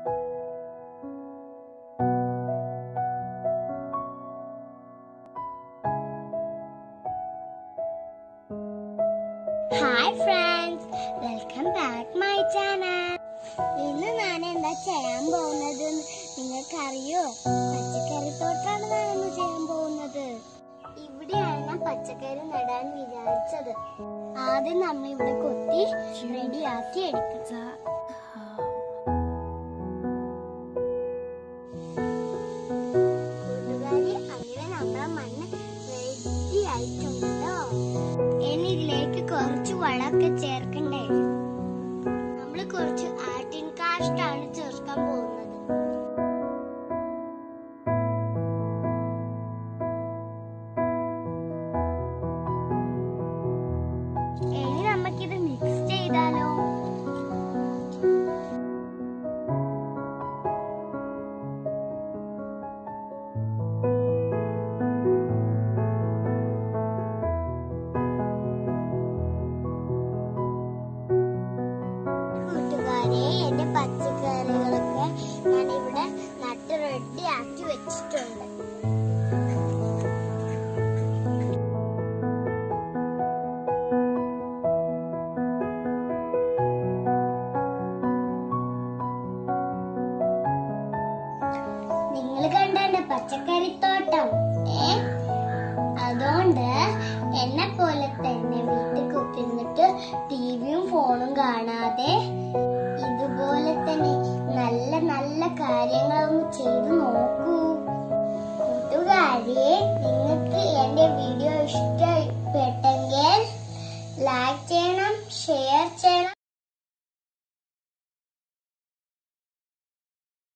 hi friends welcome back my channel ഇന്ന് ഞാൻ എന്താ ചെയ്യാൻ പോകുന്നത് നിങ്ങൾക്കറിയോ പച്ചക്കറി തോട്ടാണ് ഞാൻ ഇന്ന് ചെയ്യാൻ പോകുന്നത് ഇവിടെയാണ് ഞാൻ പച്ചക്കറി നടാൻ വിചാരിച്ചത് ആദ്യം നമ്മൾ ഇവിടെ കൊത്തി റെഡിയാക്കി എടുക്കുക കൂട്ടുകാരി അങ്ങനെ നമ്മളെ മണ്ണ് റെഡി ആയിട്ടുണ്ടല്ലോ ഇനി ഇതിലേക്ക് കുറച്ച് വളമൊക്കെ ചേർക്കണ്ടേ നമ്മൾ കുറച്ച് ആട്ടിൻ കാഷ്ടാണ് ചേർക്കാൻ പോകുന്നത് ഇനി നമുക്കിത് മിക്സ് ചെയ്താലോ കൂട്ടുകാരെ എന്റെ പച്ചക്കറികളൊക്കെ ഞാൻ ഇവിടെ നട്ട് റെഡി ആക്കി വെച്ചിട്ടുണ്ട് നിങ്ങൾ കണ്ട എന്റെ പച്ചക്കറിത്തോട്ടം ഏ അതുകൊണ്ട് എന്നെ പോലെ തന്നെ വീട്ടിൽ കുത്തിരുന്നിട്ട് ടിവിയും ഫോണും കാണാതെ ഇതുപോലെ തന്നെ നല്ല നല്ല കാര്യങ്ങളൊന്ന് ചെയ്തു നോക്കൂ കൂട്ടുകാരെ നിങ്ങൾക്ക് എന്റെ വീഡിയോ ഇഷ്ടപ്പെട്ടെങ്കിൽ ലൈക്ക് ചെയ്യണം